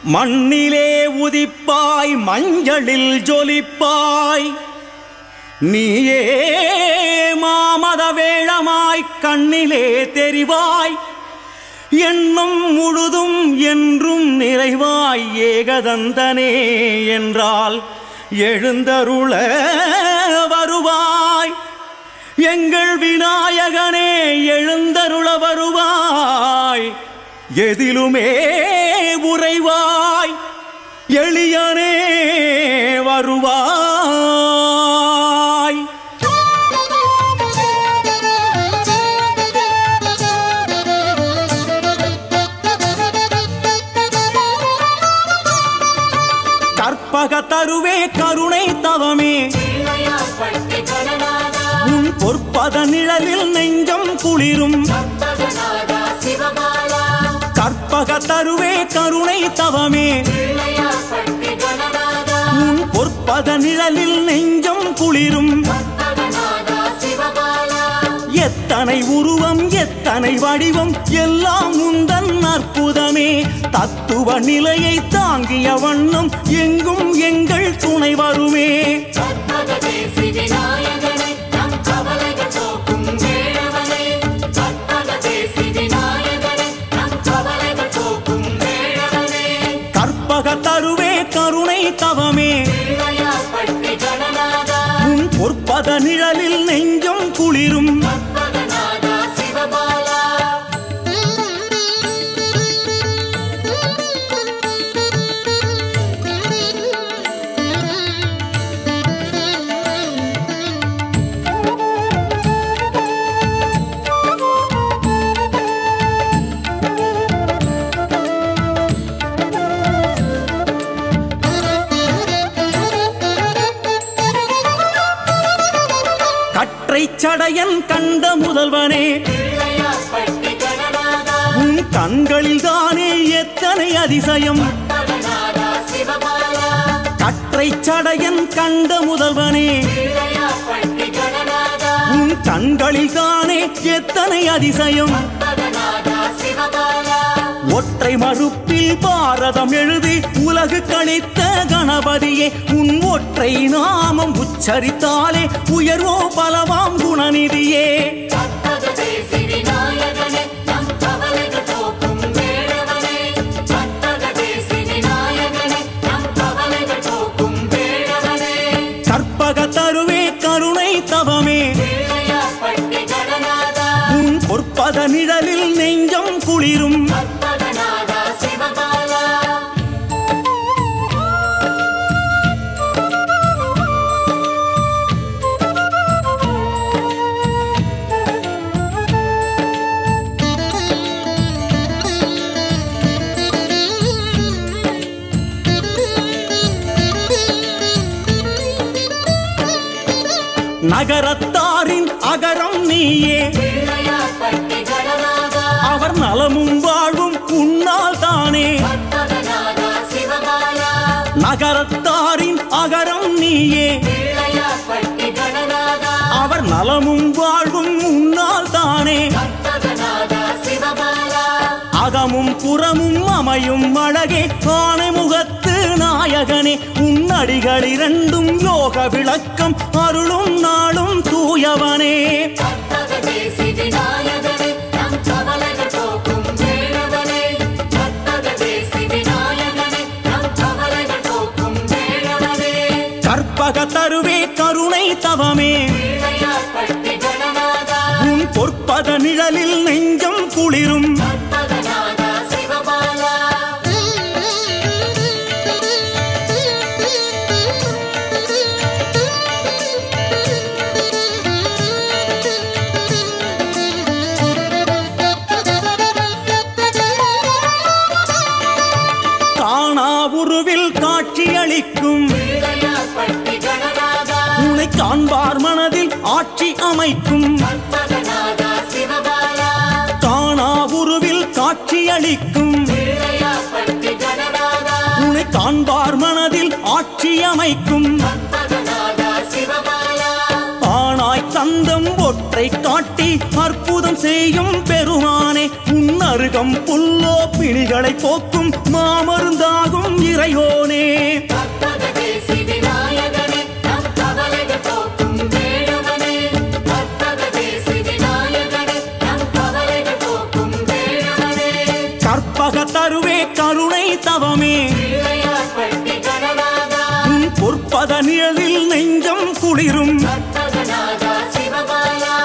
மண்ணிலே உதிப்பாய் மஞ்சளில் ஜொலிப்பாய் நீயே மாமத வேளமாய் கண்ணிலே தெரிவாய் எண்ணம் முழுதும் என்றும் நிறைவாய் ஏகதந்தனே என்றால் எழுந்தருள வருவாய் எங்கள் விநாயகனே எழுந்தருள வருவாய் எதிலுமே உறைவாய் எளியனே வருவாய் கற்பக தருவே கருணை தவமே பிள்ளையார்பட்டி கணநாதா உன் பொற்பத நிழலில் நெஞ்சம் குளிரும் கற்பகநாதா சிவபாலா கற்பக தருவே கருணை தவமே பிள்ளையார்பட்டி கணநாதா உன் பொற்பத நிழலில் நெஞ்சம் குளிரும் கற்பகநாதா சிவபாலா எத்தனை உருவம் எத்தனை வடிவம் எல்லாம் உந்தன் அற்புதமே தத்துவ நிலையை தாங்கிய வண்ணம் எங்கும் எங்கள் துணை வருமே கற்பக தேசி விநாயகனே நம் கவலைகள் போக்கும் வேழவனே கற்பக தேசி விநாயகனே நம் கவலைகள் போக்கும் வேழவனே கற்பக தருவே கருணை தவமே பிள்ளையார்பட்டி கணநாதா உன் பொற்பத நிழலில் நெஞ்சம் குளிரும் கற்பகநாதா சிவபாலா கற்றை சடையன் கண்ட முதல்வனே பிள்ளையார்பட்டி கணநாதா உன் கண்களில் தானே எத்தனை அதிசயம் கற்பகநாதா சிவபாலா கற்றை சடையன் கண்ட முதல்வனே பிள்ளையார்பட்டி கணநாதா உன் கண்களில் தானே எத்தனை அதிசயம் கற்பகநாதா சிவபாலா ஒற்றை மறுப்பில் பாரதம் எழுதி உலகு கழித்த கணபதியே உன் ஒற்றை நாமம் உச்சரித்தாலே உயர்வோ பலவாம் குணநிதியே கற்பக தேசி விநாயகனே நம் கவலைகள் போக்கும் வேழவனே கற்பக தேசி விநாயகனே நம் கவலைகள் போக்கும் வேழவனே கற்பக தருவே கருணை தவமே பிள்ளையார்பட்டி கணநாதா உன் பொற்பத நிழலில் நெஞ்சம் குளிரும் கற்பகநாதா சிவபாலா நகரத்தாரின் அகரம் நீயே பிள்ளையார்பட்டி கணநாதா அவர் நலமும் வாழ்வும் உன்னால் தானே கற்பகநாதா சிவபாலா நகரத்தாரின் அகரம் நீயே பிள்ளையார்பட்டி கணநாதா அவர் நலமும் வாழ்வும் உன்னால் தானே கற்பகநாதா சிவபாலா அகமும் புறமும் அமையும் அழகே ஆனை முகத்து நாயகனே உன்னடிகள் இரண்டும் யோக விளக்கம் அருளும் நாளும் தூயவனே கற்பக தேசி விநாயகனே நம் கவலைகள் போக்கும் வேழவனே கற்பக தேசி விநாயகனே நம் கவலைகள் போக்கும் வேழவனே கற்பக தருவே கருணை தவமே பிள்ளையார்பட்டி கணநாதா உன் பொற்பத நிழலில் நெஞ்சம் குளிரும் கற்பகநாதா சிவபாலா காணா உருவில் காட்சியளிக்கும் பிள்ளையார்பட்டி கணநாதா உன்னை காண்பார் மனதில் ஆட்சி அமைக்கும் கற்பகநாதா சிவபாலா காணா உருவில் காட்சியளிக்கும் பிள்ளையார்பட்டி கணநாதா உன்னை காண்பார் மனதில் ஆட்சி அமைக்கும் கற்பகநாதா சிவபாலா ஆனாய் தந்த அந்தம் ஒற்றை காட்டி அற்புதம் செய்யும் பெருமானே உன் அருகம் புல்லோ பிணிகளை போக்கும் மாமருந்தாகும் இறையோனே கற்பக தேசி விநாயகனே நம் கவலைகள் போக்கும் வேடுவனே கற்பக தேசி விநாயகனே நம் கவலைகள் போக்கும் வேடுவனே கற்பக தருவே கருணை தவமே பிள்ளையார் பட்டி கணநாதா உன் பொற்பத நிழலில் நெஞ்சம் குளிரும் கற்பகநாதா சிவபாலா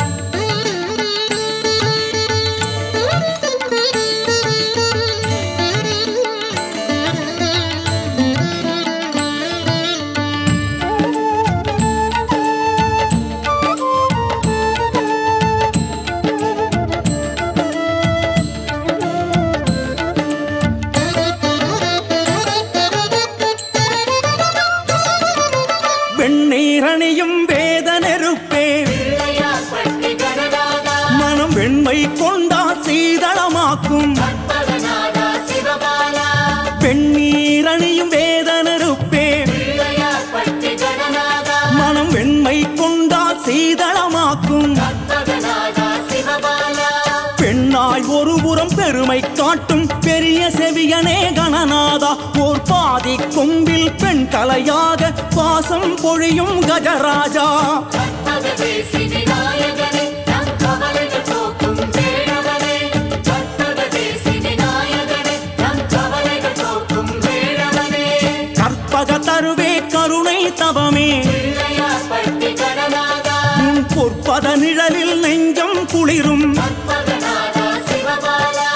வெண்ணீரணியும் வேத நெருப்பே பிள்ளையார் பட்டி கணநாதா மனம் வெண்மை கொண்டா சீதளமாக்கும் கற்பகநாதா சிவபாலா வெண்ணீரணியும் வேத நெருப்பே பிள்ளையார் பட்டி கணநாதா மனம் வெண்மை கொண்டா சீதளமாக்கும் கற்பகநாதா சிவபாலா பெண்ணாய் ஒரு புறம் பெருமை காட்டும் பெரிய செவியனே கணநாதா ஓர் பாதி கொம்பில் பெண் கலையாக பாசம் பொழியும் கஜராஜா கற்பக தேசி விநாயகனே நம் கவலைகள் போக்கும் வேடவனே கற்பக தேசி விநாயகனே நம் கவலைகள் போக்கும் வேடவனே கற்பக தருவே கருணை தவமே பிள்ளையார் பட்டி கணநாதா உன் பொற்பத நிழலில் நெஞ்சம் குளிரும் கற்பகநாதா சிவபாலா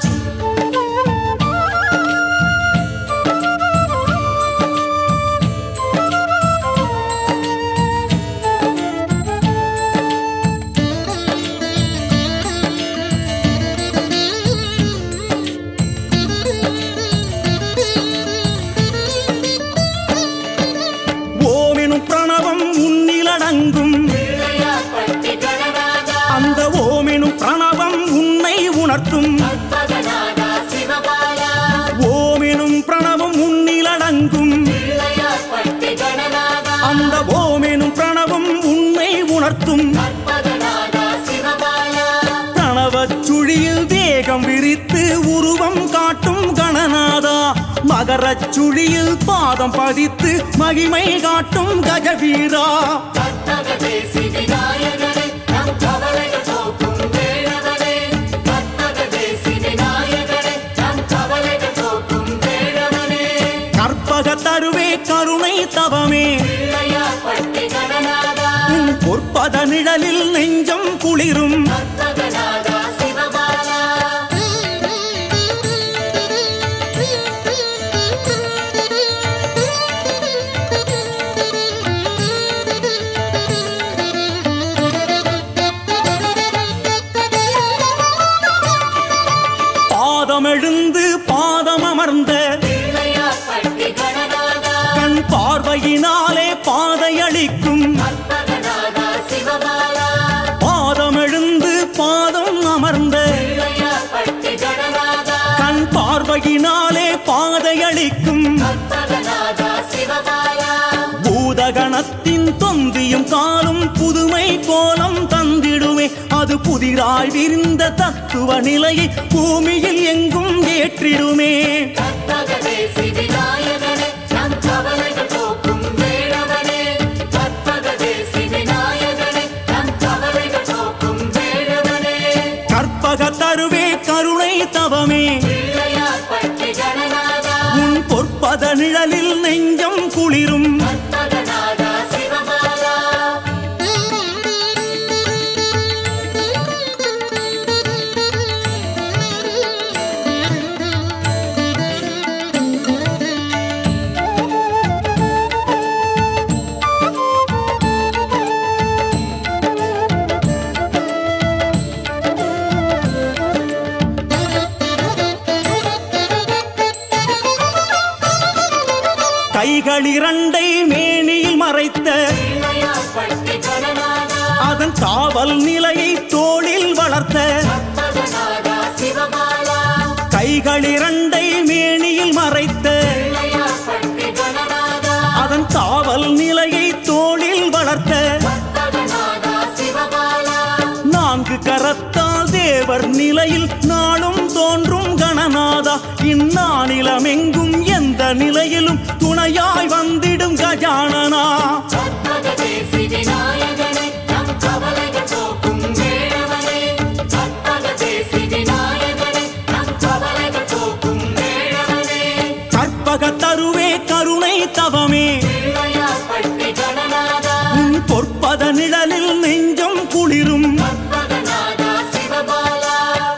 ஓமெனும் பிரணவம் உன்னிலடங்கும் பிள்ளையார் பட்டி கணநாதா அந்த ஓமெனும் பிரணவம் உன்னை உணர்த்தும் கற்பகநாதா சிவபாலா ஓமெனும் பிரணவம் உன்னிலடங்கும் பிள்ளையார் பட்டி கணநாதா அந்த ஓமெனும் பிரணவம் உன்னை உணர்த்தும் கற்பகநாதா சிவபாலா பிரணவச் சுழியில் தேகம் விரித்து உருவம் காட்டும் கணநாதா மகரச் சுழியில் பாதம் பதித்து மகிமை காட்டும் கஜவீரா கற்பக தேசி விநாயகனே நம் கவலைகள் போக்கும் வேடவனே கற்பக தேசி விநாயகனே நம் கவலைகள் போக்கும் வேடவனே கற்பக தருவே கருணை தவமே பிள்ளையார் பட்டி கணநாதா உன் பொற்பத நிழலில் நெஞ்சம் குளிரும் கற்பகநாதா சிவபாலா பாதம் எழுந்து பாதம் அமர்ந்த பிள்ளையார் பட்டி கணநாதா கண் பார்வையினாலே பாதையளிக்கும் கற்பகநாதா சிவபாலா பாதம் எழுந்து பாதம் அமர்ந்த பிள்ளையார் பட்டி கணநாதா கண் பார்வையினாலே பாதையளிக்கும் கற்பகநாதா சிவபாலா பூதகணத்தின் தொந்தியும் காலும் புதுமை கோலம் தந்திடுமே அது புதிராய் விரிந்த தத்துவ நிலையை பூமியில் எங்கும் ஏற்றிடுமே கற்பக தேசி விநாயகனே நம் கவலைகள் போக்கும் வேடவனே கற்பக தேசி விநாயகனே நம் கவலைகள் போக்கும் வேடவனே கற்பக தருவே கருணை தவமே பிள்ளையார் பட்டி கணநாதா உன் பொற்பத நிழலில் நெஞ்சம் குளிரும் கற்பகநாதா சிவபாலா கைகள் இரண்டை மேனியில் மறைத்த பிள்ளையார் பட்டி கணநாதா அதன் காவல் நிலையை தோளில் வளர்த்த கற்பகநாதா சிவபாலா கைகள் இரண்டை மேனியில் மறைத்த பிள்ளையார் பட்டி கணநாதா அதன் காவல் நிலையை தோளில் வளர்த்த கற்பகநாதா தேவர் நிலையில் நாளும் தோன்றும் கணநாதா இந்நானிலமெங்கும் எந்த நிலையிலும் துணையாய் வந்திடும் கஜானனா கற்பக தேசி விநாயகனே நம் கவலைகள் போக்கும் வேழவனே கற்பக தேசி விநாயகனே நம் கவலைகள் போக்கும் வேழவனே கற்பக தருவே கருணை தவமே பிள்ளையார் பட்டி கணநாதா உன் பொற்பத நிழலில் நெஞ்சம் குளிரும் கற்பகநாதா சிவபாலா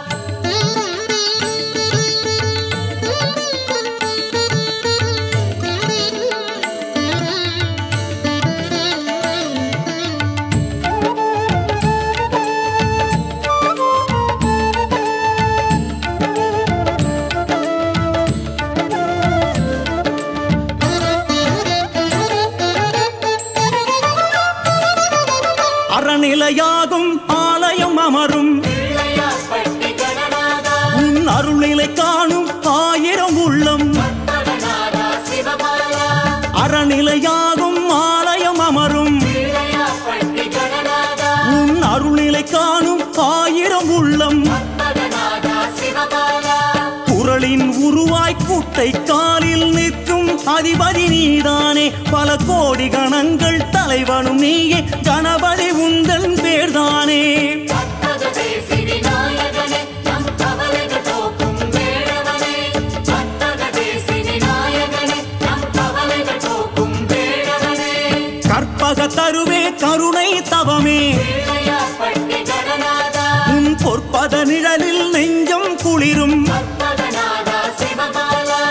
அறநிலையாகும் ஆலயம் அமரும் பிள்ளையார் பட்டி கணநாதா உன் அருள்நிலை காணும் ஆயிரம் உள்ளம் கற்பகநாதா சிவபாலா அறநிலையாகும் ஆலயம் அமரும் பிள்ளையார் பட்டி கணநாதா உன் அருள்நிலை காணும் ஆயிரம் உள்ளம் கற்பகநாதா சிவபாலா குரலின் உருவாய் குட்டை காலில் நிற்கும் அதிபதி நீதானே பல கோடி கணங்கள் தலைவனும் நீயே கணபதி உந்தன் பேர்தானே கற்பக தேசி விநாயகனே நம் கவலைகள் போக்கும் வேழவனே கற்பக தேசி விநாயகனே நம் கவலைகள் போக்கும் வேழவனே கற்பக தருவே கருணை தவமே பிள்ளையார் பட்டி கணநாதா உன் பொற்பத நிழலில் நெஞ்சம் குளிரும் கற்பகநாதா சிவபாலா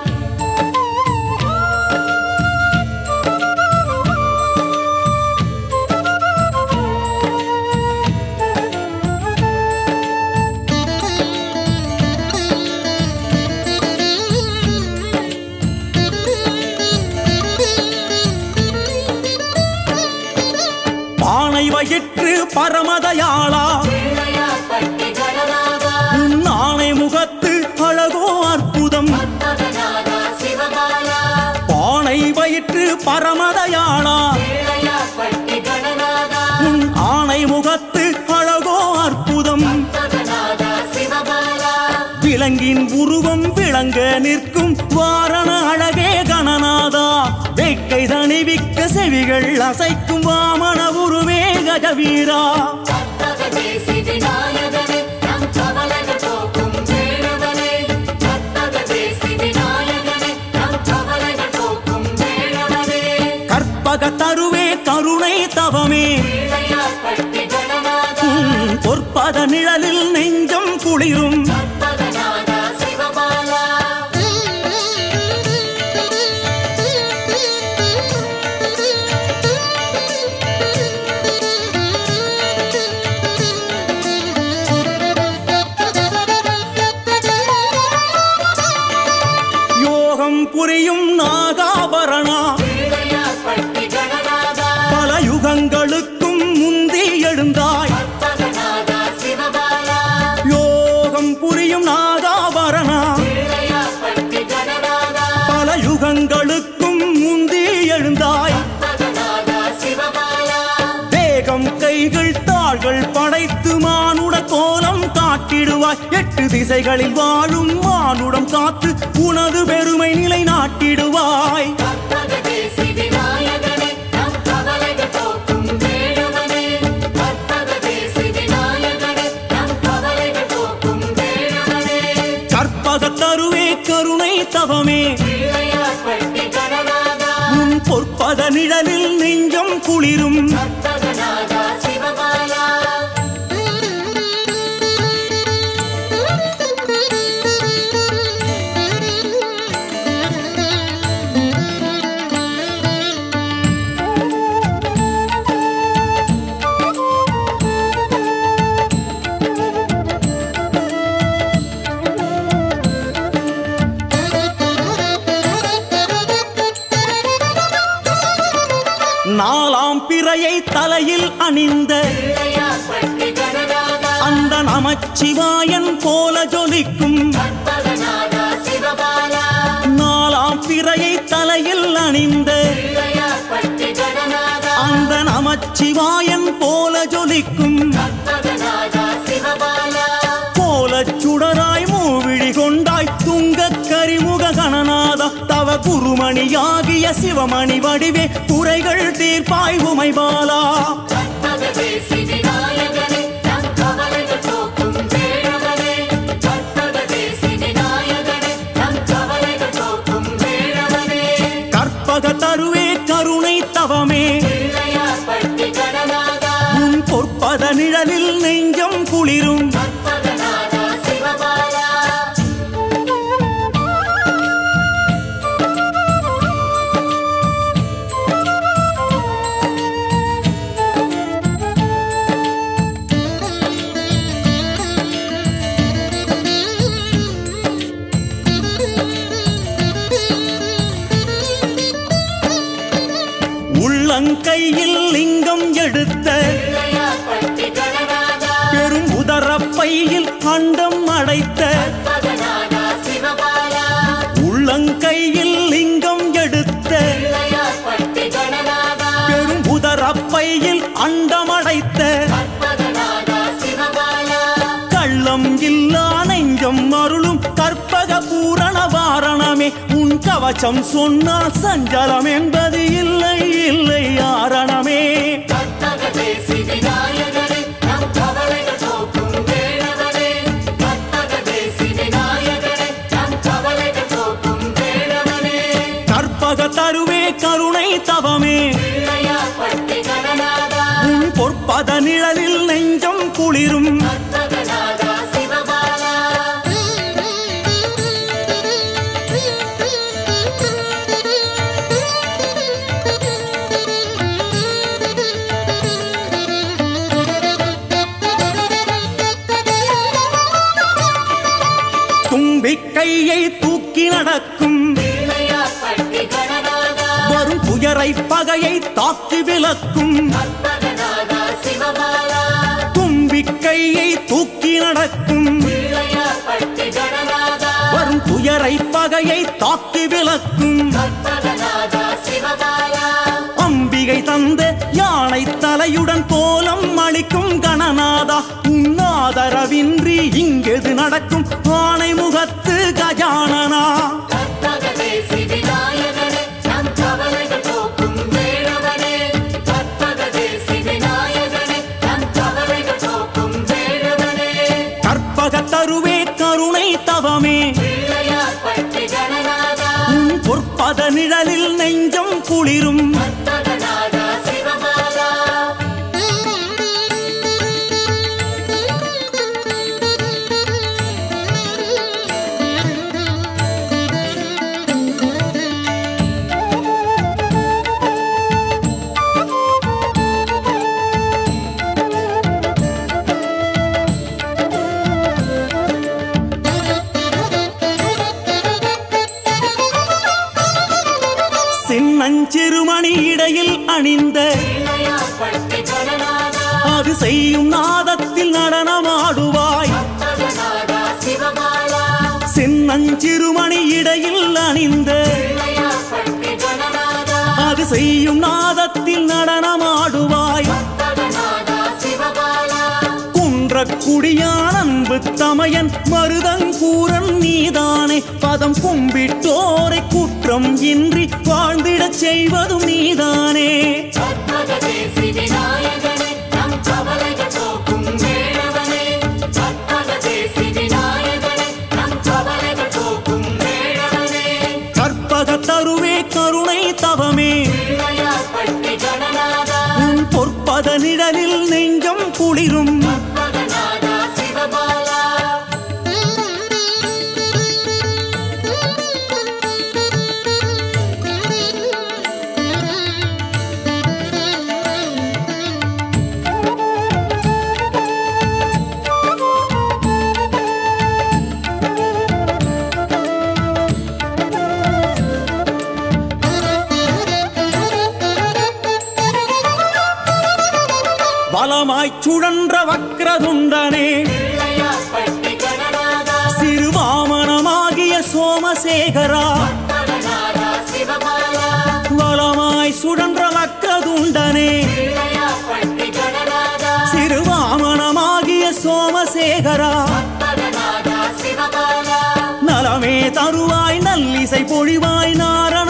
பானை வயிற்று பரமதயாளா பிள்ளையார் பட்டி கணநாதா உன் ஆணை முகத்து அழகோ அற்புதம் கற்பகநாதா சிவபாலா பானை வயிற்று பரமதயாளா பிள்ளையார் பட்டி கணநாதா உன் ஆணை முகத்து அழகோ அற்புதம் கற்பகநாதா சிவபாலா விலங்கின் உருவம் விளங்க நிற்கும் வாரண அழகே கணநாதா வேக்கை தணிவிக்க செவிகள் அசைக்கும் வாமன உருவே கஜவீரா கற்பக தேசி விநாயகனே நம் கவலைகள் போக்கும் வேழவனே கற்பக தேசி விநாயகனே நம் கவலைகள் போக்கும் வேழவனே கற்பக தருவே கருணை தவமே பிள்ளையார் பட்டி கணநாதா உன் பொற்பத நிழலில் நெஞ்சம் குளிரும் கற்பகநாதா சிவபாலா யோகம் புரியும் நாகாபரணா பிள்ளையார் பட்டி கணநாதா பல யுகங்களுக்கும் முந்தி எழுந்தாய் கற்பகநாதா சிவபாலா யோகம் புரியும் நாகாபரணா பிள்ளையார் பட்டி கணநாதா பல யுகங்களுக்கும் முந்தி எழுந்தாய் கற்பகநாதா சிவபாலா வேகம் கைகள் தாள்கள் படைத்து மானுட கோலம் காட்டிடுவாய் எட்டு திசைகளில் வாழும் மானுடம் காத்து உனது பெருமை நிலை நாட்டிடுவாய் கற்பக தேசி விநாயகனே நம் கவலைகள் போக்கும் வேழவனே கற்பக தேசி விநாயகனே நம் கவலைகள் போக்கும் வேழவனே கற்பக தருவே கருணை தவமே பிள்ளையார் பட்டி கணநாதா உன் பொற்பத நிழலில் நெஞ்சம் குளிரும் கற்பகநாதா சிவபாலா நாலாம் பிறையை தலையில் அணிந்த பிள்ளையார் பட்டி கணநாதா அந்த நமச்சிவாயன் போல ஜொலிக்கும் கற்பகநாதா சிவபாலா நாலாம் பிறையை தலையில் அணிந்த பிள்ளையார் பட்டி கணநாதா அந்த நமச்சிவாயன் போல ஜொலிக்கும் கற்பகநாதா சிவபாலா குருமணியாகிய சிவமணி வடிவே குறைகள் தீர்ப்பாய் உமைபாலா கற்பகதேசி விநாயகனே நம் கவலைகள் போக்கும் வேழவனே கற்பகதேசி விநாயகனே நம் கவலைகள் போக்கும் வேழவனே கற்பக தருவே கருணை தவமே பிள்ளையார் பட்டி கடனாதா உன் பொற்பத நிழலில் நெஞ்சம் குளிரும் கற்பகநாதா சிவபாலா உள்ளங்கையில் லிங்கம் எடுத்த பிள்ளையார் பட்டி கடனாதா பெரும் உதரப்பையில் அண்டம் அடைத்த கற்பகநாதா சிவபாலா உள்ளங்கையில் லிங்கம் எடுத்த பிள்ளையார் பட்டி கடனாதா பெரும் உதரப்பையில் அண்டம் அடைத்த கற்பகநாதா சிவபாலா கள்ளம் இல்லா நெஞ்சம் அருளும் கற்பக பூரண வாரணமே உன் கவச்சம் சொன்னால் சஞ்சலம் என்பது இல்லை இல்லை ஆரணமே கற்பகதேசி விநாயகனே நம் கவலைகள் போக்கும் வேழவனே கற்பகதேசி விநாயகனே நம் கவலைகள் போக்கும் வேழவனே கற்பக தருவே கருணை தவமே பிள்ளையார் பட்டி கடனாதா உன் பொற்பத நிழலில் நெஞ்சம் குளிரும் கற்பகநாதா சிவபாலா தும்பிக்கையை தூக்கி நடக்கும் பிள்ளையார் பட்டி கடனாதா வரும் துயரை பகையை தாக்கி விலக்கும் கற்பகநாதா சிவபாலா தும்பிக்கையை தூக்கி நடக்கும் பிள்ளையார் பட்டி கடனாதா வரும் துயரை பகையை தாக்கி விலக்கும் கற்பகநாதா சிவபாலா அம்பிகை தந்த யானை தலையுடன் கோலம் அளிக்கும் கணநாதா உன்னாதரவின்றி இங்கெது நடக்கும் ஆனை முகத்து கஜானனா கற்பகதேசி விநாயகனே நம் கவலைகள் போக்கும் வேழவனே கற்பகதேசி விநாயகனே நம் கவலைகள் போக்கும் வேழவனே கற்பக தருவே கருணை தவமே பிள்ளையார் பட்டி கணநாதா உன் பொற்பத நிழலில் நெஞ்சம் குளிரும் கற்பகநாதா சிவபாலா சின்னஞ்சிறுமணி இடையில் அணிந்த பிள்ளையார் பட்டி கணநாதா அது செய்யும் நாதத்தில் நடனமாடுவாய் கற்பகநாதா சிவபாலா சின்னஞ்சிறுமணி இடையில் அணிந்த பிள்ளையார் பட்டி கணநாதா அது செய்யும் நாதத்தில் நடனமாடுவாய் கற்பகநாதா சிவபாலா குன்றக்குடியான் அன்பு தமையன் மருதங்கூரன் நீதானே பதம் கும்பிட்டோரை குற்றம் இன்றி வாழ்ந்திடச் செய்வதும் நீதானே கற்பகதேசி விநாயகனே நம் கவலைகள் போக்கும் வேழவனே கற்பகதேசி விநாயகனே நம் கவலைகள் போக்கும் வேழவனே கற்பக தருவே கருணை தவமே பிள்ளையார் பட்டி கணநாதா உன் பொற்பத நிழலில் நெஞ்சம் குளிரும் கற்பகநாதா சிவபாலா வலமாய்ச் சுழன்ற வக்ரதுண்டனே பிள்ளையார் பட்டி கணநாதா சிறுவாமனமாகிய சோமசேகரா கற்பகநாதா சிவபாலா வலமாய் சுழன்ற வக்ரதுண்டனே பிள்ளையார் பட்டி கணநாதா சிறுவாமனமாகிய சோமசேகரா கற்பகநாதா சிவபாலா நலமே தருவாய் நல்லிசை பொழிவாய் நாரண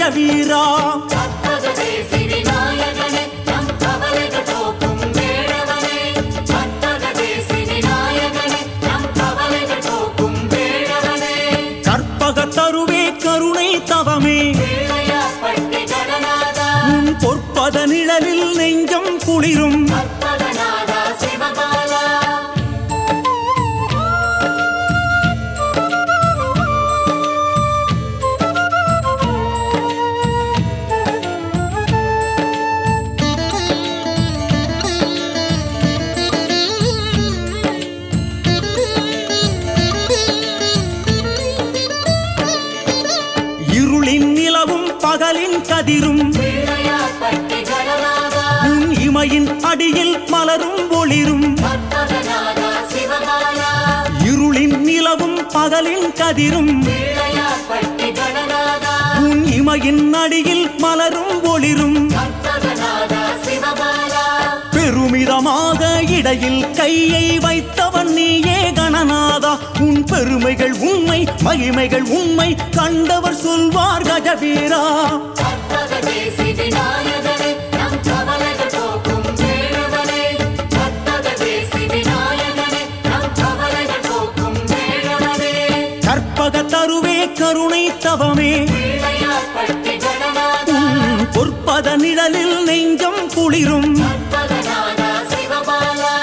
கஜவீரா கற்பகதே சிறிநாயகனே நம் கவலைகள் போக்கும் வேழவனே கற்பகதே சிறிநாயகனே நம் கவலைகள் போக்கும் வேழவனே கற்பக தருவே கருணை தவமே பிள்ளையார் பட்டி கடனாதா உன் பொற்பத நிழலில் நெஞ்சம் குளிரும் கற்பகநாதா சிவபாலா இருளின் நிலவும் பகலின் கதிரும் பிள்ளையார் பட்டி கடனாதா உன் இமையின் அடியில் மலரும் ஒளிரும் கற்பகநாதா சிவபாலா இருளின் நிலவும் பகலின் கதிரும் பிள்ளையார் பட்டி கடனாதா உன் இமையின் அடியில் மலரும் ஒளிரும் கற்பகநாதா சிவபாலா பெருமிதமாக இடையில் கையை வைத்தவன் நீயே கணநாதா உன் பெருமைகள் உண்மை மகிமைகள் உண்மை கண்டவர் சொல்வார் கஜவீரா கற்பகதே சிவிநாயகனே நம் கவலைகள் போக்கும் வேழவனே கற்பகதே சிவிநாயகனே நம் கவலைகள் போக்கும் வேழவனே கற்பக தருவே கருணை தவமே பிள்ளையார் பட்டி கடனாதா உன் பொற்பத நிழலில் நெஞ்சம் குளிரும் கற்பகநாதா சிவபாலா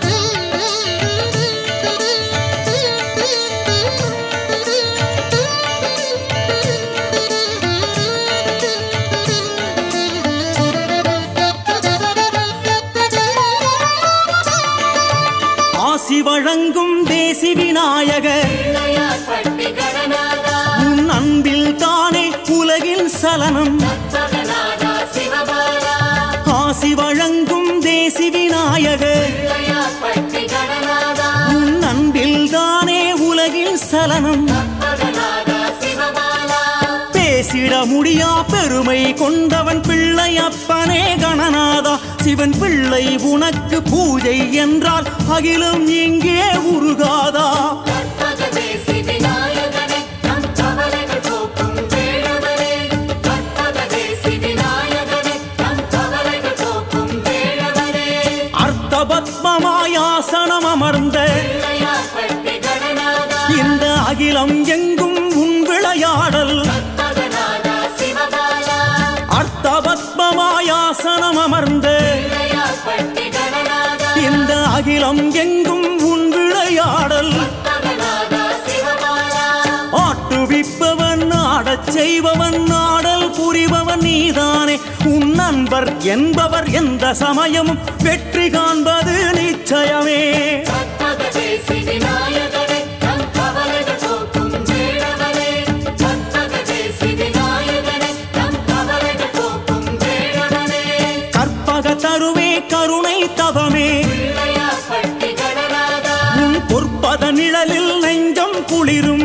ஆசி வழங்கும் தேசி விநாயக பிள்ளையார் பட்டி கடனாதா உன் அன்பில் தானே உலகின் சலனம் கற்பகநாதா சிவபாலா ஆசி வழங்கும் தேசி விநாயக பிள்ளையார் பட்டி கடனாதா உன் அன்பில் தானே உலகின் சலனம் கற்பகநாதா சிவபாலா பேசிட முடியா பெருமை கொண்டவன் பிள்ளை அப்பனே கணநாதா சிவன் பிள்ளை உனக்கு பூஜை என்றால் அகிலம் இங்கே உருகாதா கற்பகதே சிவிநாயகனே நம் கவலைகள் போக்கும் வேழவனே கற்பகதே சிவிநாயகனே நம் கவலைகள் போக்கும் வேழவனே அர்த்த பத்மமாயாசனம் அமர்ந்த பிள்ளையார் பட்டி கடனாதா இந்த அகிலம் எங்கும் உன் விளையாடல் கற்பகநாதா சிவபாலா அர்த்த பத்மமாயாசனம் அமர்ந்த பிள்ளையார் பட்டி கடனாதா இந்த அகிலம் எங்கும் உன் விளையாடல் கற்பகநாதா சிவபாலா ஆட்டுவிப்பவன் ஆடச் செய்பவன் ஆடல் புரிபவன் நீதானே உன் நண்பர் என்பவர் எந்த சமயமும் வெற்றி காண்பது நிச்சயமே கற்பகதே சிவிநாயகனே நம் கவலைகள் போக்கும் வேழவனே கற்பகதே சிவிநாயகனே நம் கவலைகள் போக்கும் வேழவனே கற்பக தருவே கருணை தவமே பிள்ளையார் பட்டி கடனாதா உன் பொற்பத நிழலில் நெஞ்சம் குளிரும்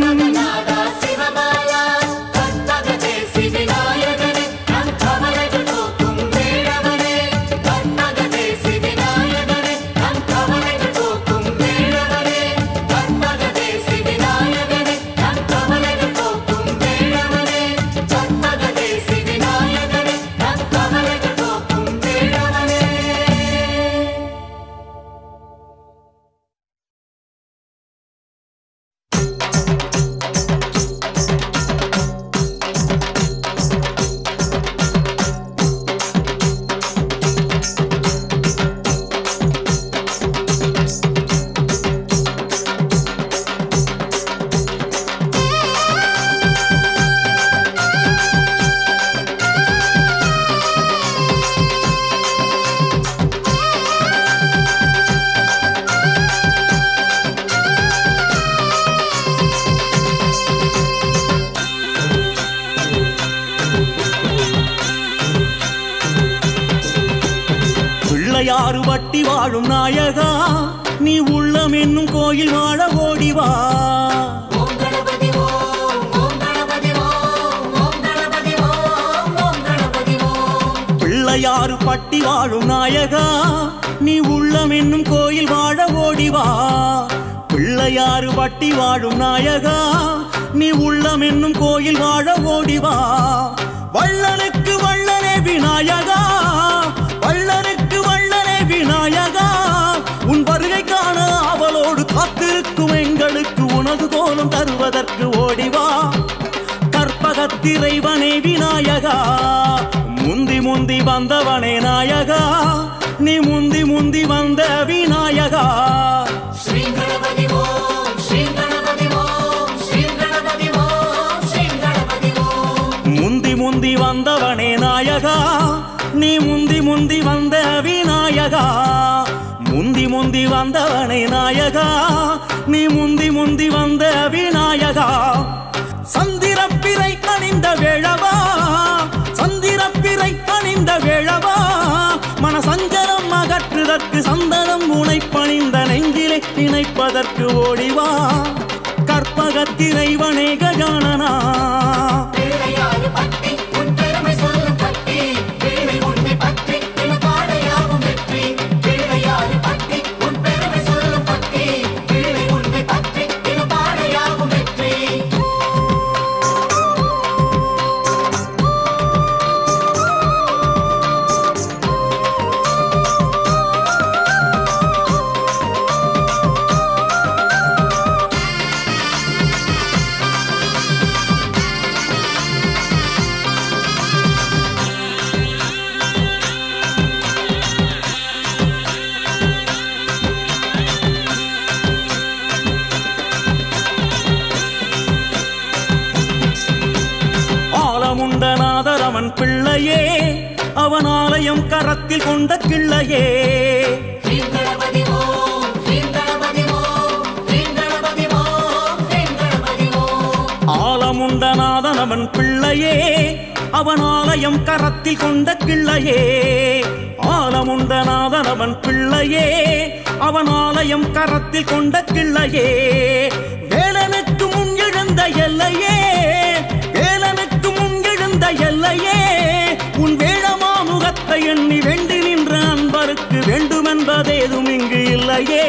நாதா சிவபாலா கற்பகதே சிவிநாயகனே நம் கவலைகள் போக்கும் வேழவனே கற்பகதே சிவிநாயகனே நம் கவலைகள் போக்கும் வேழவனே கற்பகதே சிவிநாயகனே நம் கவலைகள் போக்கும் வேழவனே கற்பகதே சிவிநாயகனே நம் கவலைகள் போக்கும் வேழவனே பிள்ளையாறு வட்டி வாழும் நாயகா நீ உள்ளம் என்னும் கோயில் வாழ ஓடிவா ஓம் கணபதி ஓம் ஓம் கணபதி ஓம் ஓம் கணபதி ஓம் ஓம் கணபதி ஓம் பிள்ளையாறு பட்டி வாழும் நாயகா நீ உள்ளம் என்னும் கோயில் வாழ ஓடிவா பிள்ளையாறு பட்டி வாழும் நாயகா நீ உள்ளம் என்னும் கோயில் வாழ ஓடிவா வள்ளலுக்கு வள்ளலே விநாயகா வள்ளலுக்கு வள்ளலே விநாயகா உன் வருகை காண அவளோடு காத்திருக்கும் எங்களுக்கு உனது கோலம் தருவதற்கு ஓடிவா கற்பகத்திரைவனே விநாயகா முந்தி முந்தி வந்தவனே நாயகா நீ முந்தி முந்தி வந்த விநாயகா ஸ்ரீ கணபதி ஓம் ஸ்ரீ கணபதி ஓம் ஸ்ரீ கணபதி ஓம் ஸ்ரீ கணபதி ஓம் முந்தி முந்தி வந்தவனே நாயகா நீ முந்தி முந்தி வந்த விநாயகா முந்தி முந்தி வந்தவனே நாயகா நீ முந்தி முந்தி வந்த விநாயகா சந்திரப்பிறை அணிந்த வேழவா சந்திரப்பிறை அணிந்த வேழவா மனசஞ்சலம் அகற்றுதற்கு சந்தனம் உனை பணிந்த நெஞ்சிலே நினைப்பதற்கு ஓடிவா கற்பகத்திரைவனே கஜானனா பிள்ளையாறு பட்டி உன் பெருமை சொல்லும் பட்டி பிள்ளை உன்னை பற்றி பாடையாகும் வெற்றி பிள்ளையாறு பட்டி உன் பெருமை சொல்லும் பட்டி பிள்ளை உன்னை பற்றி பாடையாகும் வெற்றி ஆலமுண்ட நாதரவன் பிள்ளையே அவன் ஆலயம் கரத்தில் கொண்ட கிள்ளையே ஸ்ரீ கணபதி ஓம் ஸ்ரீ கணபதி ஓம் ஸ்ரீ கணபதி ஓம் ஸ்ரீ கணபதி ஓம் ஆலமுண்ட நாதனவன் பிள்ளையே அவன் ஆலயம் கரத்தில் கொண்ட கிள்ளையே ஆலமுண்ட நாதனவன் பிள்ளையே அவன் ஆலயம் கரத்தில் கொண்ட கிள்ளையே வேலனுக்கு முன் எழுந்த எல்லையே வேலனுக்கு முன் எழுந்த எல்லையே உன் வேழமாமுகத்தை எண்ணி வேண்டி நின்ற அன்பருக்கு வேண்டுமென்பதேதும் இங்கு இல்லையே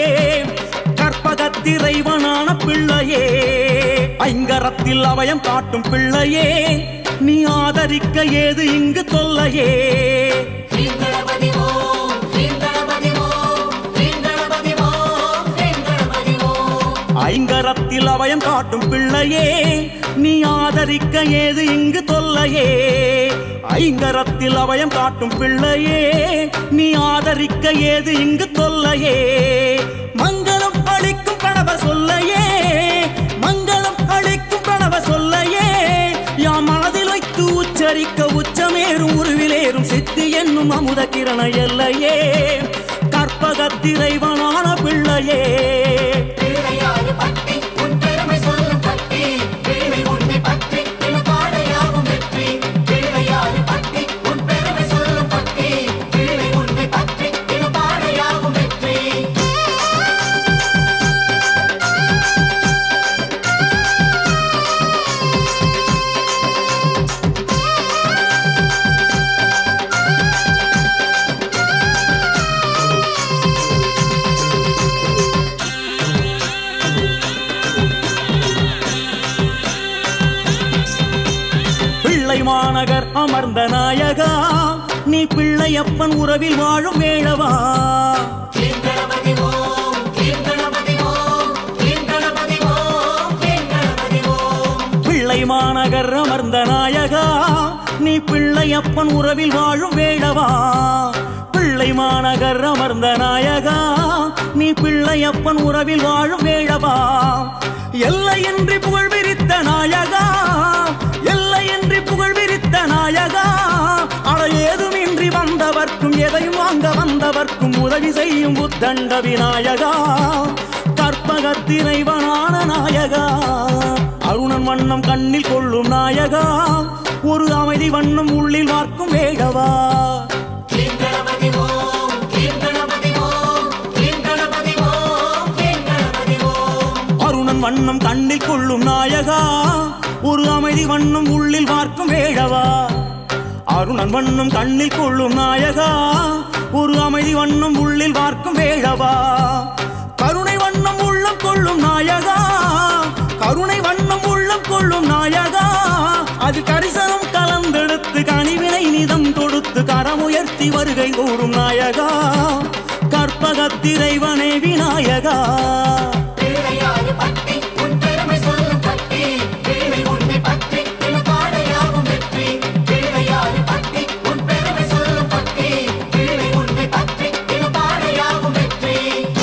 கற்பகத்திரைவனான பிள்ளையே ஐங்கரத்தில் அவயம் காட்டும் பிள்ளையே நீ ஆதரிக்க ஏது இங்கு தொல்லையே ஸ்ரீ கணபதி ஓம் ஸ்ரீ கணபதி ஓம் ஸ்ரீ கணபதி ஓம் ஸ்ரீ கணபதி ஓம் ஐங்கரத்தில் அவயம் காட்டும் பிள்ளையே நீ ஆதரிக்க ஏது இங்கு தொல்லையே ஐங்கரத்தில் அவயம் காட்டும் பிள்ளையே நீ ஆதரிக்க ஏது இங்கு தொல்லையே மங்களம் அளிக்கும் கணவ சொல்லையே மங்களம் அளிக்கும் கணவ சொல்லையே யா மனதில் வைத்து உச்சரிக்க உச்சமேறும் உருவிலேறும் சித்தி என்னும் அமுத கிரண எல்லையே கற்பகத்திரைவனான பிள்ளையே பிள்ளையாறு பட்டி உன் பெருமை சொல்லும் பட்டி பிள்ளை உன்னை பற்றி பாடையாகும் வெற்றி பிள்ளையாறு பட்டி உன் பெருமை சொல்லும் பட்டி பிள்ளை உன்னை பற்றி பாடையாகும் வெற்றி பிள்ளை மாநகர் அமர்ந்த நாயகா நீ பிள்ளையப்பன் உறவில் வாழும் வேளவா ஸ்ரீ கணபதி ஓம் ஸ்ரீ கணபதி ஓம் ஸ்ரீ கணபதி ஓம் ஸ்ரீ கணபதி ஓம் பிள்ளை மாநகர் அமர்ந்த நாயகா நீ பிள்ளையப்பன் உறவில் வாழும் வேளவா பிள்ளை மாநகர் அமர்ந்த நாயகா நீ பிள்ளையப்பன் உறவில் வாழும் வேளவா எல்லையின்றி புகழ் விரித்த நாயகா எல்லையின்றி புகழ் விரித்த நாயகா அட ஏதுமின்றி வந்தவர்க்கும் எதையும் வாங்க வந்தவர்க்கும் உதவி செய்யும் புத்தண்ட விநாயகா கற்பகத்திரைவனான நாயகா அருணன் வண்ணம் கண்ணில் கொள்ளும் நாயகா ஒரு அமைதி வண்ணம் உள்ளில் பார்க்கும் வேகவா ஸ்ரீ கணபதி ஓம் ஸ்ரீ கணபதி ஓம் ஸ்ரீ கணபதி ஓம் ஸ்ரீ கணபதி ஓம் அருணன் வண்ணம் கண்ணில் கொள்ளும் நாயகா ஒரு அமைதி வண்ணம் உள்ளில் பார்க்கும் வேழவா அருணன் வண்ணம் கண்ணில் கொள்ளும் நாயகா ஒரு அமைதி வண்ணம் உள்ளில் பார்க்கும் வேழவா கருணை வண்ணம் உள்ளம் கொள்ளும் நாயகா கருணை வண்ணம் உள்ளம் கொள்ளும் வருகை கூறும் நாயகா கற்பகத்திரைவனே விநாயகா பிள்ளையாறு பட்டி உன் பெருமை சொல்லும் பட்டி பிள்ளை உன்னை பற்றி இழுக்காடையாகும் வெற்றி பிள்ளையாறு பட்டி உன் பெருமை சொல்லும் பட்டி பிள்ளை உன்னை பற்றி இழுக்காடையாகும் வெற்றி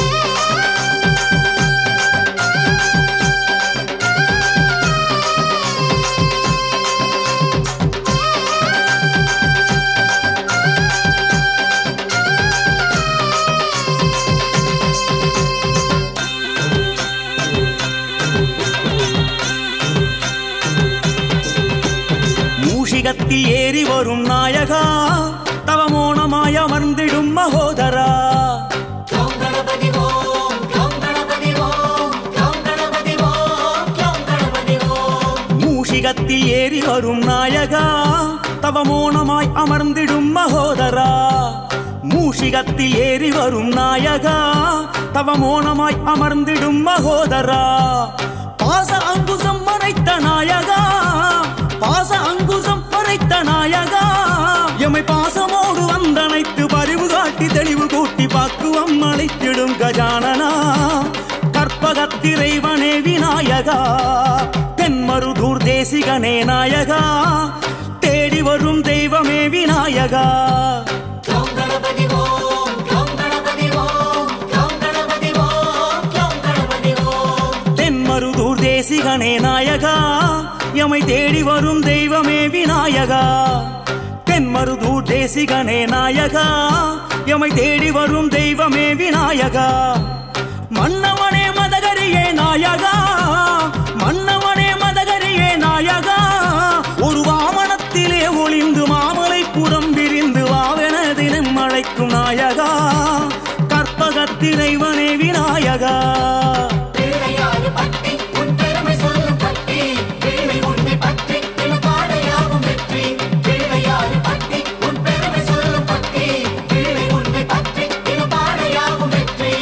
மூஷிகத்தில் ஏறி வரும் நாயகா தவமோனமாய் அமர்ந்திடும் மகோதரா க்ளௌம் கணபதி ஓம் க்ளௌம் கணபதி ஓம் க்ளௌம் கணபதி ஓம் க்ளௌம் கணபதி ஓம் மூஷிகத்தில் ஏறி வரும் நாயகா தவமோனமாய் அமர்ந்திடும் மகோதரா மூஷிகத்தில் ஏறி வரும் நாயகா தவமோனமாய் அமர்ந்திடும் மகோதரா பாச அங்குசம் மறைத்த நாயகா பாச அங்குசம் மறைத்த நாயகா எமை பாசமோடு வந்தனைத்து பரிவு காட்டி தெளிவு கூட்டி பாக்குவம் அழைத்திடும் கஜானனா கற்பகத்திரைவனே விநாயகா தென்மருதூர் தேசிகனே நாயகா தேடி வரும் தெய்வமே விநாயகா க்ளௌம் கணபதி ஓம் க்ளௌம் கணபதி ஓம் க்ளௌம் கணபதி ஓம் க்ளௌம் கணபதி ஓம் தென்மருதூர் தேசிகனே நாயகா எமை தேடி வரும் தெய்வமே விநாயகா தென்மருதூர் தேசிகனே நாயகா எமை தேடி வரும் தெய்வமே விநாயகா மன்னவனே மதகரியே நாயகா மன்னவனே மதகரியே நாயகா ஒரு வாமனத்திலே ஒளிந்து மாமலை புறம் விரிந்து வாவென தினம் அழைக்கும் நாயகா கற்பகத்திரைவனே விநாயகா பிள்ளையாறு பட்டி உன் பெருமை சொல்லும் பட்டி பிள்ளை உன்னை பற்றி இழுக்காடையாகும் வெற்றி பிள்ளையாறு பட்டி உன் பெருமை சொல்லும் பட்டி பிள்ளை உன்னை பற்றி இழுக்காடையாகும் வெற்றி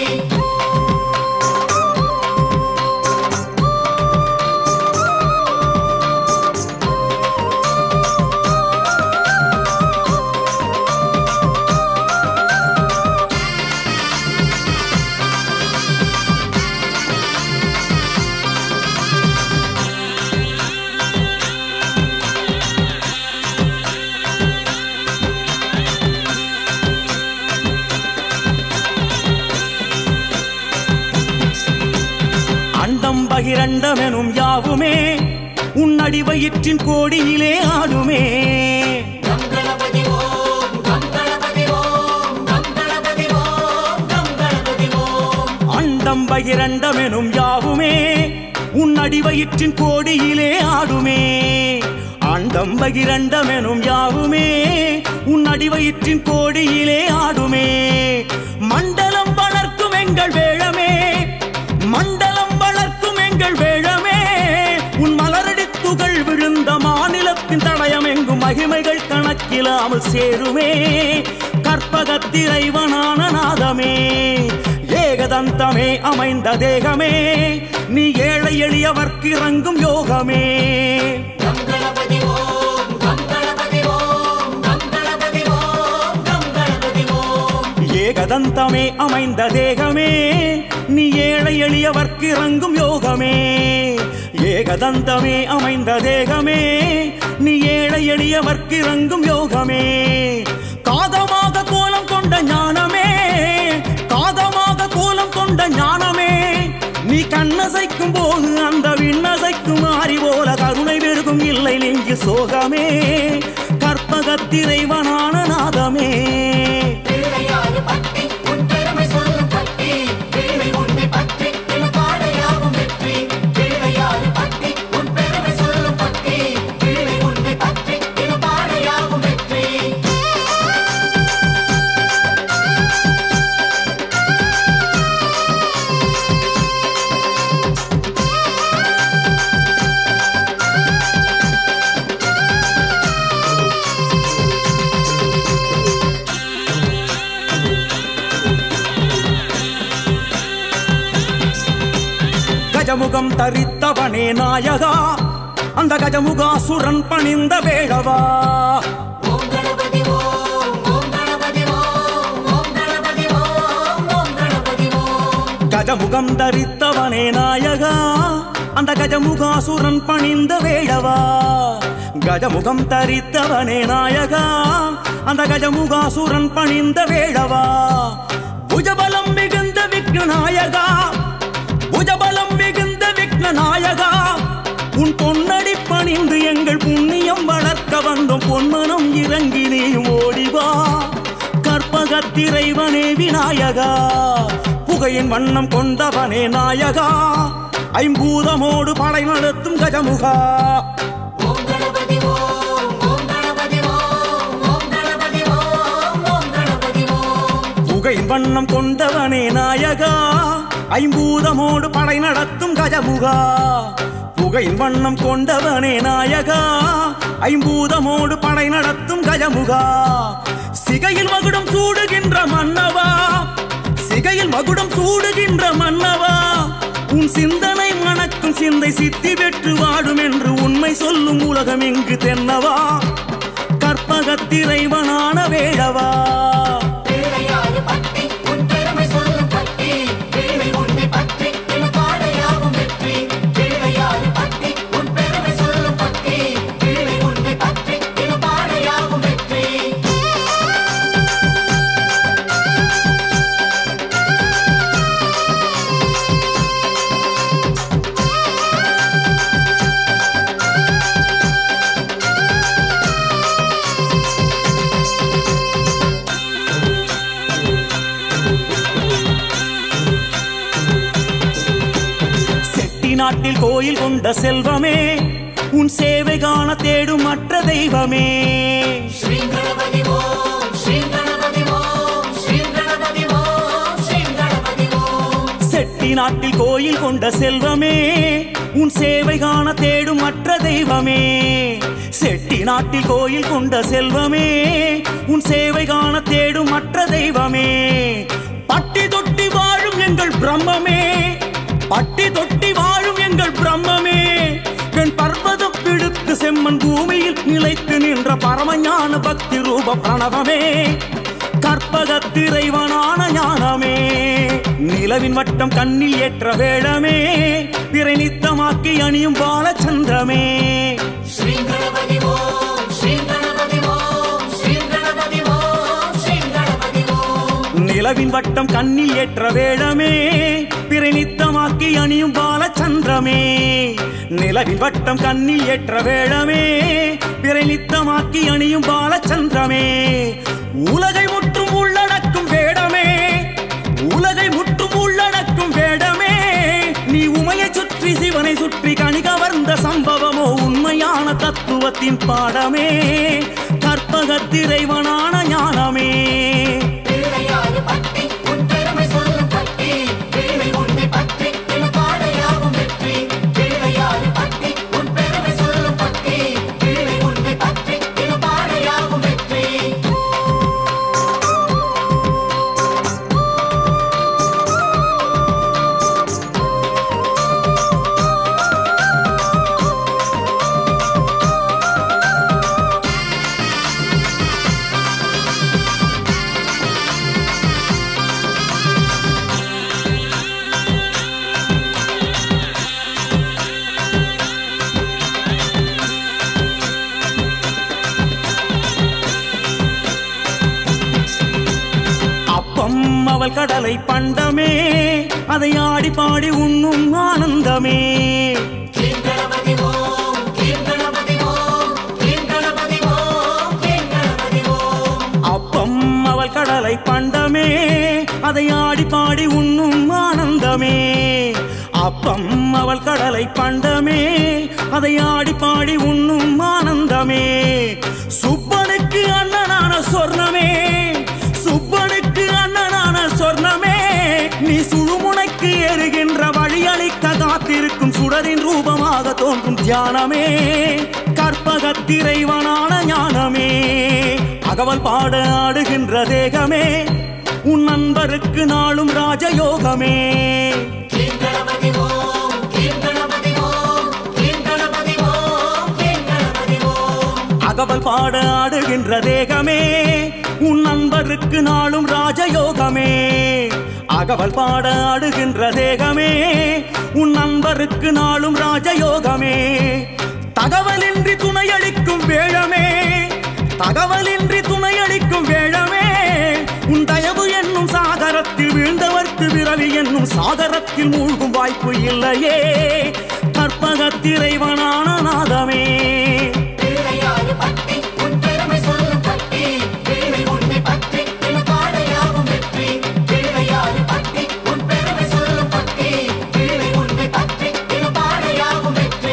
அண்டம் பகிரண்டமெனும் யாவுமே உன்னடி வயிற்றின் கோடியிலே ஆடுமே கம் கணபதி ஓம் கம் கணபதி ஓம் கம் கணபதி ஓம் கம் கணபதி ஓம் அண்டம் பகிரண்டமெனும் யாவுமே உன்னடி வயிற்றின் கோடியிலே ஆடுமே அண்டம் பகிரண்டமெனும் யாவுமே உன்னடி வயிற்றின் கோடியிலே ஆடுமே மண்டலம் வளர்க்கும் எங்கள் வேழமே மண்டலம் வளர்க்கும் எங்கள் வேழமே உன் மலரடி துகள் விழுந்த மாநிலத்தின் தடயம் எங்கும் மகிமைகள் கணக்கிலாமல் சேருமே கற்பகத்திரைவனான நாதமே ஏகதந்தமே அமைந்த தேகமே நீ ஏழை எளியவர்க்கு இறங்கும் யோகமே கம் கணபதி ஓம் கம் கணபதி ஓம் கம் கணபதி ஓம் கம் கணபதி ஓம் ஏகதந்தமே அமைந்த தேகமே நீ ஏழை எளியவர்க்கு இறங்கும் யோகமே ஏகதந்தமே அமைந்த தேகமே நீ ஏழை எளியவர்க்கு இறங்கும் யோகமே காதமாக கோலம் கொண்ட ஞானமே காதமாக கோலம் கொண்ட ஞானமே நீ கண்ணசைக்கும் போது அந்த விண்ணசைக்கும் மாறி போல கருணை பெருகும் இல்லை நெஞ்சு சோகமே கற்பகத்திரைவனான நாதமே பிள்ளையாறு பட்டி உன் பெருமை சொல்லும் பட்டி பிள்ளை உன்னை பற்றி இழுக்காடையாகும் வெற்றி பிள்ளையாறு பட்டி உன் பெருமை சொல்லும் பட்டி பிள்ளை உன்னை பற்றி இழுக்காடையாகும் வெற்றி கஜமுகம் தரித்தவனே நாயகா அந்த கஜமுகாசுரன் பணிந்த வேழவா ஓம் கணபதி ஓம் ஓம் கணபதி கஜமுகம் தரித்தவனே நாயகா அந்த கஜமுகாசுரன் பணிந்த வேளவா கஜமுகம் தரித்தவனே நாயகா அந்த கஜமுகாசுரன் பணிந்த வேளவா புஜபலம் மிகுந்த விக்னநாயகா புஜபலம் மிகுந்த விக்னநாயகா உன் பொன்னடி பணிந்து எங்கள் புண்ணியம் வளர்க்க வந்தோம் பொன்மனம் இறங்கி நீயும் ஓடிவா கற்பகத்திரைவனே விநாயகா புகையின் வண்ணம் கொண்டவனே நாயகா ஐம்பூதமோடு படை நடத்தும் கஜமுகா ஓம் கணபதி ஓம் ஓம் கணபதி ஓம் ஓம் கணபதி ஓம் ஓம் கணபதி ஓம் புகையின் வண்ணம் கொண்டவனே நாயகா ஐம்பூதமோடு படை நடத்தும் கஜமுகா புகையின் வண்ணம் கொண்டவனே நாயகா ஐம்பூதமோடு படை நடத்தும் கஜமுகா சிகையில் மகுடம் சூடுகின்ற மன்னவா சிகையில் மகுடம் சூடுகின்ற மன்னவா உன் சிந்தனை மணக்கும் சிந்தை சித்தி பெற்று வாடும் என்று உண்மை சொல்லும் உலகம் இங்கு தென்னவா கற்பகத்திரைவனான வேளவா பிள்ளையாறு பட்டி உன் பெருமை சொல்லும் பட்டி பிள்ளை உன்னை பற்றி பாடையாகும் வெற்றி பிள்ளையாறு பட்டி உன் பெருமை சொல்லும் பட்டி பிள்ளை உன்னை பற்றி பாடையாகும் வெற்றி செட்டி நாட்டில் கோயில் கொண்ட செல்வமே உன் சேவை காண தேடும் மற்ற தெய்வமே ஸ்ரீ கணபதி ஓம் ஸ்ரீ கணபதி ஓம் ஸ்ரீ கணபதி ஓம் ஸ்ரீ கணபதி ஓம் செட்டி நாட்டில் கோயில் கொண்ட செல்வமே உன் சேவை காண தேடும் மற்ற தெய்வமே செட்டி நாட்டில் கோயில் கொண்ட செல்வமே உன் சேவை காண தேடும் மற்ற தெய்வமே பட்டி தொட்டி வாழும் எங்கள் பிரம்மமே பட்டி தொட்டி வாழும் எங்கள் பிரம்மமே பெண் பர்வதம் பிடித்து செம்மன் பூமியில் நிலைத்து நின்ற பரமஞான பக்தி ரூப பிரணவமே கற்பகத்திரைவனான ஞானமே நிலவின் வட்டம் கண்ணில் ஏற்ற வேடமே பிறை நித்தமாக்கி அணியும் பாலச்சந்திரமே ஸ்ரீ கணபதி ஓம் ஸ்ரீ கணபதி ஓம் ஸ்ரீ கணபதி ஓம் ஸ்ரீ கணபதி ஓம் நிலவின் வட்டம் கண்ணில் ஏற்ற வேடமே பிறை நித்தமாக்கி அணியும் பாலச்சந்திரமே நிலவின் வட்டம் கண்ணில் ஏற்ற வேடமே பிறை நித்தமாக்கி அணியும் பாலச்சந்திரமே உலகை முற்றும் உள்ளடக்கும் வேடமே உலகை முற்றும் உள்ளடக்கும் வேடமே நீ உமையை சுற்றி சிவனை சுற்றி கனி கவர்ந்த சம்பவமோ உண்மையான தத்துவத்தின் பாடமே கற்பகத்திரைவனான ஞானமே பிள்ளையாறு பட்டி உன் பெருமை சொல்லும் பட்டி பிள்ளை உன்னை பற்றி பாடையாகும் வெற்றி பிள்ளையாறு பட்டி உன் பெருமை சொல்லும் பட்டி பிள்ளை உன்னை பற்றி பாடையாகும் வெற்றி அப்பம் அவள் கடலை பண்டமே அதை ஆடி பாடி உண்ணும் ஆனந்தமே கீம் கணபதி ஓம் கீம் கணபதி ஓம் கீம் கணபதி ஓம் கீம் கணபதி ஓம் அப்பம் அவள் கடலை பண்டமே அதை ஆடி பாடி உண்ணும் ஆனந்தமே அப்பம் அவள் கடலை பண்டமே அதை ஆடி பாடி உண்ணும் ஆனந்தமே சுப்பனுக்கு அண்ணனான சொர்ணமே சுப்பனுக்கு அண்ணனான சொர்ணமே நீ சுழுமுனைக்கு எறுகின்ற வழியளிக்க காத்திருக்கும் சுடரின் ரூபமாக தோன்றும் தியானமே கற்பகத்திரைவனான ஞானமே அகவல் பாட ஆடுகின்ற தேகமே உன் நண்பருக்கு நாளும் ராஜயோகமே கீம் கணபதி ஓம் கீம் கணபதி ஓம் கீம் கணபதி ஓம் கீம் கணபதி ஓம் அகவல் அகவல் பாட ஆடுகின்ற தேகமே உன் நண்பருக்கு நாளும் ராஜயோகமே அகவல் பாட ஆடுகின்ற தேகமே உன் நண்பருக்கு நாளும் ராஜயோகமே தகவலின்றி துணையளிக்கும் வேழமே தகவலின்றி துணையளிக்கும் வேழமே உன் தயவு என்னும் சாகரத்தில் வீழ்ந்தவர்க்கு விரவி என்னும் சாகரத்தில் மூழ்கும் வாய்ப்பு இல்லையே கற்பகத்திரைவனான நாதமே பிள்ளையாறு பட்டி உன் பெருமை சொல்லும் பட்டி பிள்ளை உன்னை பற்றி இனக்காடையாகும் வெற்றி பிள்ளையாறு பட்டி உன் பெருமை சொல்லும் பட்டி பிள்ளை உன்னை பற்றி இனக்காடையாகும் வெற்றி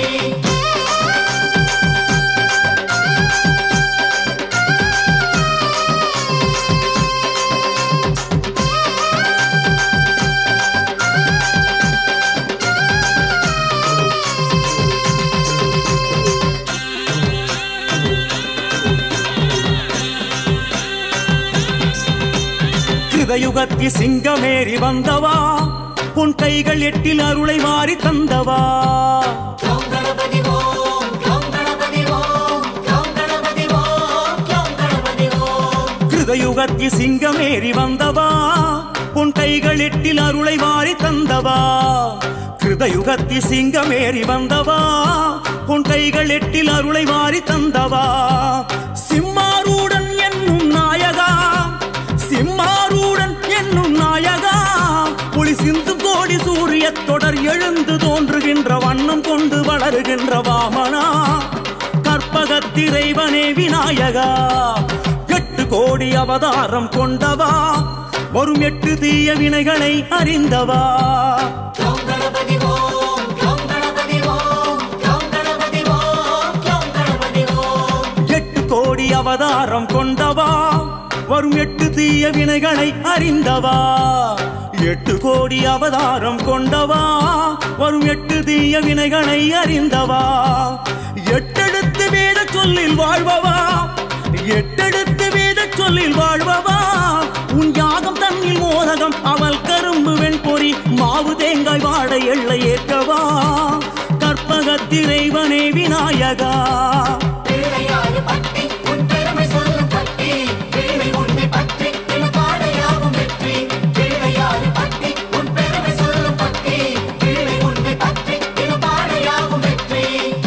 கிருதயுகத்தி சிங்கமேறி வந்தவா உன் கைகள் எட்டில் அருளை மாறி தந்தவா க்ளௌம் கணபதி ஓம் க்ளௌம் கணபதி ஓம் க்ளௌம் கணபதி ஓம் க்ளௌம் கணபதி ஓம் கிருதயுகத்தி சிங்கமேறி வந்தவா உன் கைகள் எட்டில் அருளை மாறி தந்தவா கிருதயுகத்தி சிங்கமேறி வந்தவா உன் கைகள் எட்டில் அருளை மாறி தந்தவா சிம்மாரூடன் என்னும் நாயகா சிம்மாரூடன் என்னும் நாயகா ஒளி சிந்து கோடி சூரிய தொடர் எழுந்து தோன்றுகின்ற வண்ணம் கொண்டு வளருகின்ற வாமனா கற்பகத்திரைவனே விநாயகா எட்டு கோடி அவதாரம் கொண்டவா வரும் எட்டு தீய வினைகளை அறிந்தவா க்ளௌம் கணபதி ஓம் க்ளௌம் கணபதி ஓம் க்ளௌம் கணபதி ஓம் க்ளௌம் கணபதி ஓம் எட்டு கோடி அவதாரம் கொண்டவா வரும் எட்டு தீய வினைகளை அறிந்தவா எட்டு கோடி அவதாரம் கொண்டவா வரும் எட்டு தீய வினைகளை அறிந்தவா எட்டெழுத்து வேத சொல்லில் வாழ்பவா எட்டெழுத்து வேத சொல்லில் வாழ்பவா உன் யாகம் தன்னில் மோதகம் அவள் கரும்பு வெண்பொறி மாவு தேங்காய் வாழ எல்லை ஏற்கவா கற்பகத்திரைவனே விநாயகா பிள்ளையாறு பட்டி உன் பெருமை சொல்லும் பட்டி பிள்ளை உன்னை பற்றி இனக்காடையாகும் வெற்றி பிள்ளையாறு பட்டி உன் பெருமை சொல்லும் பட்டி பிள்ளை உன்னை பற்றி இனக்காடையாகும் வெற்றி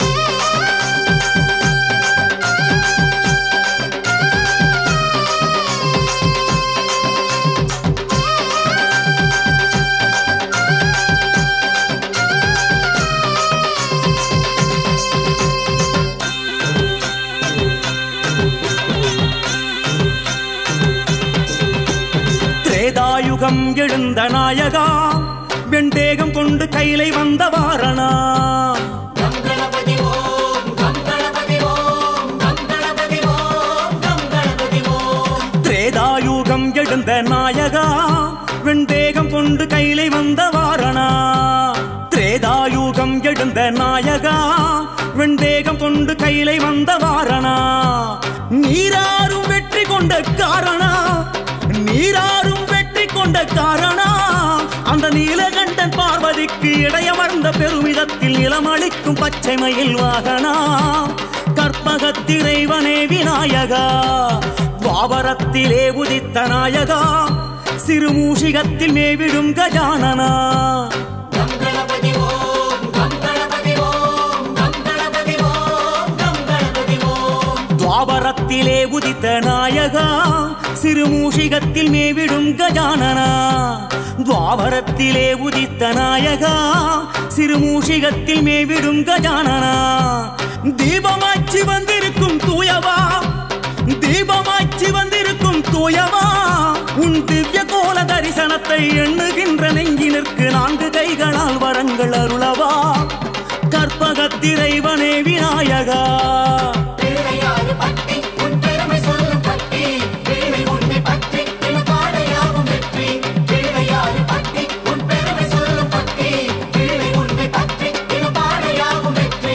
திரேதாயுகம் எழுந்த நாயகா வெண்டேகம் கொண்டு கைலை வந்த வாரணா கம் கணபதி ஓம் கம் கணபதி ஓம் கம் கணபதி ஓம் கம் கணபதி ஓம் திரேதாயுகம் எழுந்த நாயகா வெண்டேகம் கொண்டு கைலை வந்த வாரணா திரேதாயுகம் எழுந்த நாயகா வெண்டேகம் கொண்டு கைலை வந்த வாரணா நீராறும் வெற்றி கொண்ட காரணா நீராறும் வெற்றி கொண்ட காரணா அந்த நீலகண்டன் பார்வதிக்கு இடையமர்ந்த பெருமிதத்தில் நிலமளிக்கும் பச்சை மயில் வாகனா கற்பகத்திரைவனே விநாயகா துவாபரத்திலே உதித்த நாயகா சிறுமூஷிகத்தில் மேவிடும் கஜானனா கம் கணபதி ஓம் கம் கணபதி ஓம் கம் கணபதி ஓம் கம் கணபதி ஓம் துவாபரத்திலே உதித்த நாயகா சிறுமூஷிகத்தில் மேவிடும் கஜானனா துவாபரத்திலே உதித்த நாயகா சிறுமூஷிகத்தில் மேவிடும் கஜானனா தீபமாச்சி வந்திருக்கும் தூயவா தீபமாச்சி வந்திருக்கும் தூயவா உன் திவ்ய கோல தரிசனத்தை எண்ணுகின்ற நெஞ்சினிற்கு நான்கு கைகளால் வரங்கள் அருளவா கற்பகத்திரைவனே விநாயகா பிள்ளையாறு பட்டி உன் பெருமை சொல்லும் பட்டி பிள்ளை உன்னை பற்றி இனக்காடையாகும் வெற்றி பிள்ளையாறு பட்டி உன் பெருமை சொல்லும் பட்டி பிள்ளை உன்னை பற்றி இனக்காடையாகும் வெற்றி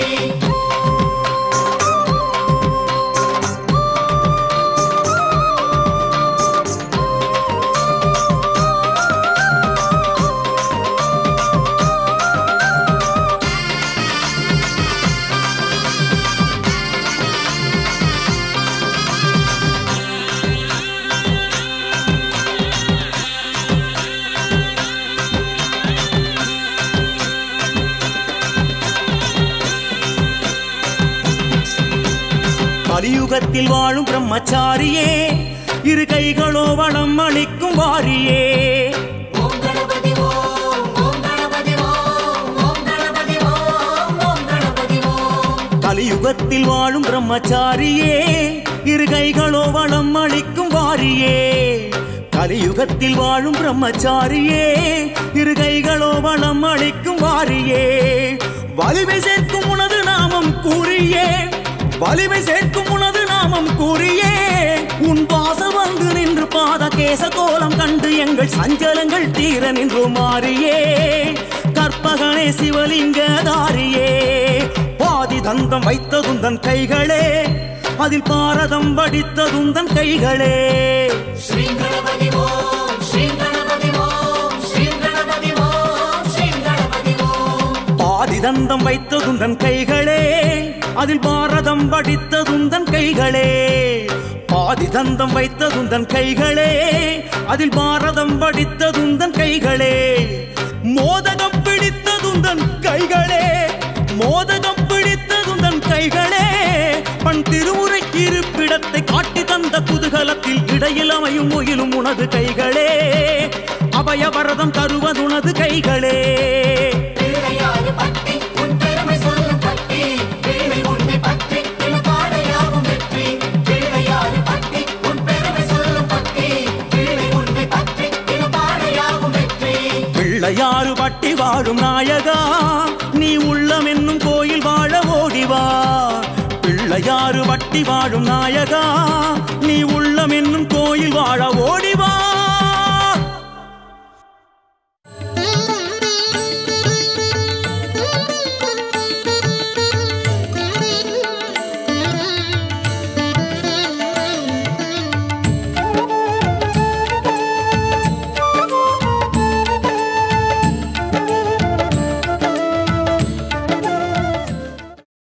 கலியுகத்தில் வாழும் பிரம்மச்சாரியே இரு கைகளோ வளம் அளிக்கும் வாரியே ஓம் கணபதி ஓம் ஓம் கணபதி ஓம் ஓம் கணபதி ஓம் ஓம் கணபதி ஓம் கலியுகத்தில் வாழும் பிரம்மச்சாரியே இரு கைகளோ வளம் அளிக்கும் வாரியே கலியுகத்தில் வாழும் பிரம்மச்சாரியே இரு கைகளோ வளம் அளிக்கும் வாரியே வலிமை சேர்க்கும் உனது நாமம் கூறியே வலிமை சேர்க்கும் உனது நாமம் கூறியே உன் வாசல் வந்து நின்று பாத கேச கோலம் கண்டு எங்கள் சஞ்சலங்கள் தீர நின்று மாறியே கற்பகனே சிவலிங்க தாரியே பாதி தந்தம் வைத்ததுந்தன் கைகளே அதில் பாரதம் வடித்ததுந்தன் கைகளே ஸ்ரீ கணபதி ஓம் ஸ்ரீ கணபதி ஓம் ஸ்ரீ கணபதி ஓம் ஸ்ரீ கணபதி ஓம் பாதி தந்தம் வைத்ததுந்தன் கைகளே அதில் பாரதம் வடித்ததுந்தன் கைகளே பாதி தந்தம் வைத்ததுந்தன் கைகளே அதில் பாரதம் வடித்ததுந்தன் கைகளே மோதகம் பிடித்ததுந்தன் கைகளே மோதகம் பிடித்ததுந்தன் கைகளே பண் திருமுறைக்கு இருப்பிடத்தை காட்டி தந்த குதூகலத்தில் இடையில் அமையும் முகிலும் உனது கைகளே அபயவரதம் தருவதுனது கைகளே பிள்ளையாறு பட்டி உன் பெருமை சொல்லும் பட்டி பிள்ளை உன்னை பற்றி பாடையாகும் வெற்றி பிள்ளையாறு பட்டி உன் பெருமை சொல்லும் பட்டி பிள்ளை உன்னை பற்றி பாடையாகும் வெற்றி பிள்ளையாறு பட்டி வாழும் நாயகா நீ உள்ளம் என்னும் கோயில் வாழ ஓடிவா பிள்ளையாறு வட்டி வாழும் நாயகா நீ உள்ளம் என்னும் கோயில் வாழ